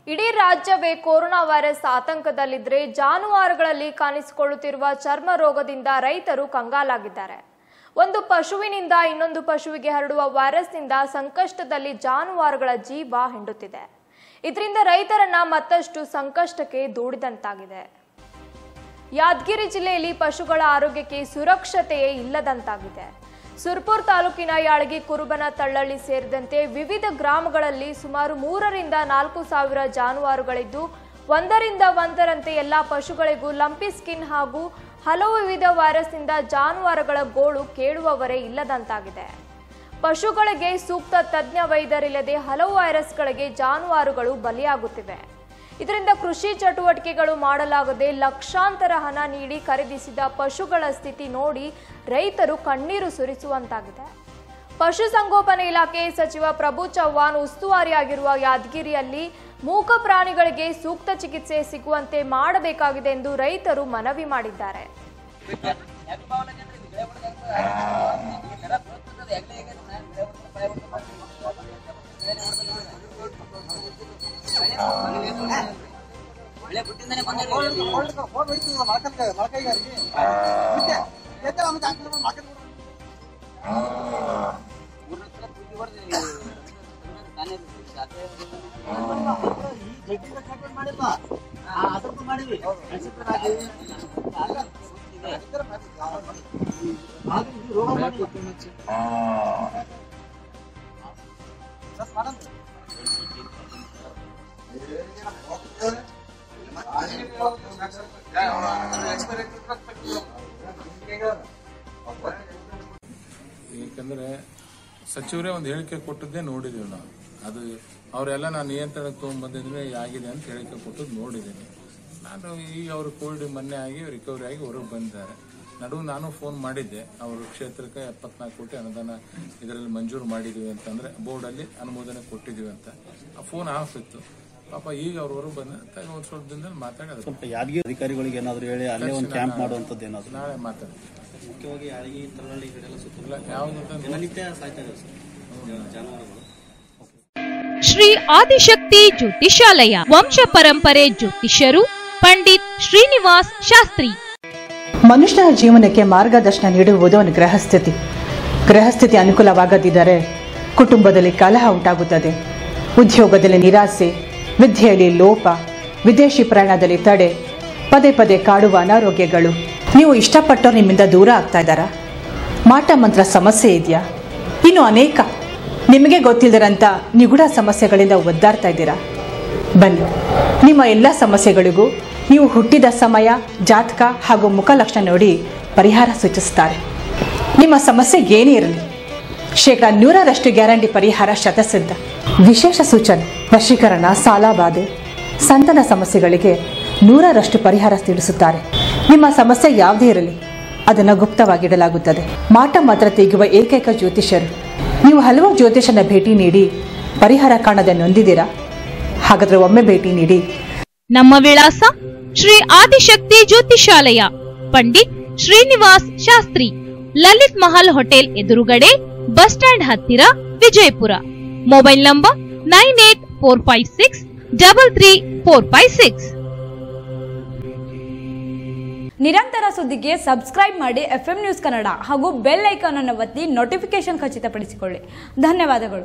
ಇಡೀ ರಾಜ್ಯವೇ corona virus ಆತಂಕದಲ್ಲಿದ್ರೆ ಜಾನುವಾರುಗಳಲ್ಲಿ ಕಾಣಿಸಿಕೊಳ್ಳುತ್ತಿರುವ ಚರ್ಮ ರೋಗದಿಂದ ರೈತರು ಕಂಗಾಲಾಗಿದ್ದಾರೆ ಒಂದು ಪಶುವಿನಿಂದ ಇನ್ನೊಂದು ಪಶುವಿಗೆ ಹರಡುವ ವೈರಸ್ನಿಂದ ಸಂಕಷ್ಟದಲ್ಲಿ ಜಾನುವಾರುಗಳ ಜೀವ ಹಿಂಡುತ್ತಿದೆ ಇದರಿಂದ ರೈತರನ್ನ ಮತ್ತಷ್ಟು ಸಂಕಷ್ಟಕ್ಕೆ ದೂಡಿದಂತಾಗಿದೆ ಯಾದಗಿರಿ ಜಿಲ್ಲೆಯಲ್ಲಿ ಪಶುಗಳ ಆರೋಗ್ಯಕ್ಕೆ ಸುರಕ್ಷತೆಯೇ ಇಲ್ಲದಂತಾಗಿದೆ ಸುರ್ಪುರ್ ತಾಲೂಕಿನ ಯಾಳಗಿ ಕುರುಬನ ತಳ್ಳಳ್ಳಿ ಸೇರಿದಂತೆ ವಿವಿಧ ಗ್ರಾಮಗಳಲ್ಲಿ ಸುಮಾರು ಮೂರರಿಂದ ನಾಲ್ಕು ಸಾವಿರ ಜಾನುವಾರುಗಳಿದ್ದು ಒಂದರಿಂದ ಒಂದರಂತೆ ಎಲ್ಲಾ ಪಶುಗಳಿಗೂ ಲಂಪಿ ಸ್ಕಿನ್ ಹಾಗೂ ಹಲವು ವಿವಿಧ ವೈರಸ್ನಿಂದ ಜಾನುವಾರುಗಳ ಗೋಳು ಕೇಳುವವರೇ ಇಲ್ಲದಂತಾಗಿದೆ ಪಶುಗಳಿಗೆ ಸೂಕ್ತ ತಜ್ಞ ವೈದ್ಯರಿಲ್ಲದೆ ಹಲವು ವೈರಸ್ಗಳಿಗೆ ಜಾನುವಾರುಗಳು ಬಲಿಯಾಗುತ್ತಿವೆ ಇದರಿಂದ ಕೃಷಿ ಚಟುವಟಿಕೆಗಳು ಮಾಡಲಾಗದೆ ಲಕ್ಷಾಂತರ ಹಣ ನೀಡಿ ಖರೀದಿಸಿದ ಪಶುಗಳ ಸ್ಥಿತಿ ನೋಡಿ ರೈತರು ಕಣ್ಣೀರು ಸುರಿಸುವಂತಾಗಿದೆ ಪಶುಸಂಗೋಪನೆ ಇಲಾಖೆ ಸಚಿವ ಪ್ರಭು ಚವ್ಹಾಣ್ ಉಸ್ತುವಾರಿಯಾಗಿರುವ ಯಾದಗಿರಿಯಲ್ಲಿ ಮೂಕ ಪ್ರಾಣಿಗಳಿಗೆ ಸೂಕ್ತ ಚಿಕಿತ್ಸೆ ಸಿಗುವಂತೆ ಮಾಡಬೇಕಾಗಿದೆ ಎಂದು ರೈತರು ಮನವಿ ಮಾಡಿದ್ದಾರೆ ಏಕೆಂದರೆ ಸಚಿವರೇ ಒಂದು ಹೇಳಿಕೆ ಕೊಟ್ಟದ್ದೇ ನೋಡಿದೀವಿ ನಾವು ಅದು ಅವರೆಲ್ಲ ನಾನು ನಿಯಂತ್ರಣಕ್ಕೆ ತೊಗೊಂಡ್ಬಂದಿದ್ರೆ ಆಗಿದೆ ಅಂತ ಹೇಳಿಕೆ ಕೊಟ್ಟದ್ದು ನೋಡಿದ್ದೀನಿ ನಾನು ಈಗ ಅವರು ಕೋವಿಡ್ ಮೊನ್ನೆ ಆಗಿ ರಿಕವರಿ ಆಗಿ ಹೊರಗೆ ಬಂದಿದ್ದಾರೆ ನಡುವೆ ನಾನು ಫೋನ್ ಮಾಡಿದ್ದೆ ಅವರು ಕ್ಷೇತ್ರಕ್ಕೆ ಎಪ್ಪತ್ನಾಲ್ಕು ಕೋಟಿ ಅನುದಾನ ಇದರಲ್ಲಿ ಮಂಜೂರು ಮಾಡಿದ್ದೀವಿ ಅಂತಂದ್ರೆ ಬೋರ್ಡಲ್ಲಿ ಅನುಮೋದನೆ ಕೊಟ್ಟಿದ್ದೀವಿ ಅಂತ ಆ ಫೋನ್ ಆಫ್ ಇತ್ತು ಪಾಪ ಈಗ ಅವ್ರು ಹೊರಗೆ ಬಂದ ಒಂದು ಸ್ವಲ್ಪ ದಿನದಲ್ಲಿ ಮಾತಾಡಿ ಅದ್ರ ಸ್ವಲ್ಪ ಯಾದಗಿರಿ ಅಧಿಕಾರಿಗಳಿಗೆ ಏನಾದ್ರು ಹೇಳಿ ಅಲ್ಲೇ ಒಂದು ಕ್ಯಾಂಪ್ ಮಾಡುವಂಥದ್ದು ಏನಾದ್ರು ನಾಳೆ ಮಾತಾಡ್ತೀವಿ ಮುಖ್ಯವಾಗಿ ಯಾದಗಿ ತರಹಳ್ಳಿ ಕಡೆಲ್ಲ ಸುತ್ತ ಇಲ್ಲ ಯಾವ್ದಂತ ದಿನನಿತ್ಯ ಸಾಯ್ತಾ ಇದಾವೆ ಸರ್ ಜಾನುವಾರುಗಳು ಶ್ರೀ ಆದಿಶಕ್ತಿ ಜ್ಯೋತಿಷಾಲಯ ವಂಶ ಪರಂಪರೆ ಜ್ಯೋತಿಷ್ಯರು ಪಂಡಿತ್ ಶ್ರೀನಿವಾಸ್ ಶಾಸ್ತ್ರಿ ಮನುಷ್ಯನ ಜೀವನಕ್ಕೆ ಮಾರ್ಗದರ್ಶನ ನೀಡುವುದು ಒಂದು ಗ್ರಹಸ್ಥಿತಿ ಗ್ರಹಸ್ಥಿತಿ ಅನುಕೂಲವಾಗದಿದ್ದರೆ ಕುಟುಂಬದಲ್ಲಿ ಕಲಹ ಉಂಟಾಗುತ್ತದೆ ಉದ್ಯೋಗದಲ್ಲಿ ನಿರಾಸೆ ವಿದ್ಯೆಯಲ್ಲಿ ಲೋಪ ವಿದೇಶಿ ಪ್ರಯಾಣದಲ್ಲಿ ತಡೆ ಪದೇ ಪದೇ ಕಾಡುವ ಅನಾರೋಗ್ಯಗಳು ನೀವು ಇಷ್ಟಪಟ್ಟವ್ರು ನಿಮ್ಮಿಂದ ದೂರ ಆಗ್ತಾ ಇದ್ದಾರಾ ಮಾಟ ಮಂತ್ರ ಸಮಸ್ಯೆ ಇದೆಯಾ ಇನ್ನು ಅನೇಕ ನಿಮಗೆ ಗೊತ್ತಿಲ್ಲದಂಥ ನಿಗೂಢ ಸಮಸ್ಯೆಗಳಿಂದ ಒದ್ದಾಡ್ತಾ ಇದ್ದೀರಾ ಬನ್ನಿ ನಿಮ್ಮ ಎಲ್ಲ ಸಮಸ್ಯೆಗಳಿಗೂ ನೀವು ಹುಟ್ಟಿದ ಸಮಯ ಜಾತಕ ಹಾಗೂ ಮುಖಲಕ್ಷಣ ನೋಡಿ ಪರಿಹಾರ ಸೂಚಿಸುತ್ತಾರೆ ನಿಮ್ಮ ಸಮಸ್ಯೆ ಏನೇ ಇರಲಿ ಶೇಕಡ ನೂರರಷ್ಟು ಗ್ಯಾರಂಟಿ ಪರಿಹಾರ ಶತಸಿದ್ಧ ವಿಶೇಷ ಸೂಚನೆ ವಶೀಕರಣ ಸಾಲಬಾಧೆ ಸಂತಾನ ಸಮಸ್ಯೆಗಳಿಗೆ ನೂರರಷ್ಟು ಪರಿಹಾರ ತಿಳಿಸುತ್ತಾರೆ ನಿಮ್ಮ ಸಮಸ್ಯೆ ಯಾವುದೇ ಇರಲಿ ಅದನ್ನು ಗುಪ್ತವಾಗಿಡಲಾಗುತ್ತದೆ ಮಾಟ ಮಾತ್ರ ತೆಗೆಯುವ ಏಕೈಕ ಜ್ಯೋತಿಷ್ಯರು ನೀವು ಹಲವು ಜ್ಯೋತಿಷನ ಭೇಟಿ ನೀಡಿ ಪರಿಹಾರ ಕಾಣದೆ ನೊಂದಿದ್ದೀರಾ ಹಾಗಾದ್ರೆ ಒಮ್ಮೆ ಭೇಟಿ ನೀಡಿ ನಮ್ಮ ವಿಳಾಸ ಶ್ರೀ ಆದಿಶಕ್ತಿ ಜ್ಯೋತಿಷಾಲಯ ಪಂಡಿತ್ ಶ್ರೀನಿವಾಸ್ ಶಾಸ್ತ್ರಿ ಲಲಿತ್ ಮಹಲ್ ಹೋಟೆಲ್ ಎದುರುಗಡೆ ಬಸ್ ಸ್ಟ್ಯಾಂಡ್ ಹತ್ತಿರ Vijayapura mobile number nine eight four five six double three four five six ನಿರಂತರ ಸುದ್ದಿಗೆ ಸಬ್ಸ್ಕ್ರೈಬ್ ಮಾಡಿ ಎಫ್ ನ್ಯೂಸ್ ಕನ್ನಡ ಹಾಗೂ ಬೆಲ್ ಐಕಾನ್ ಅನ್ನು ಒತ್ತಿ ನೋಟಿಫಿಕೇಶನ್ ಖಚಿತಪಡಿಸಿಕೊಳ್ಳಿ ಧನ್ಯವಾದಗಳು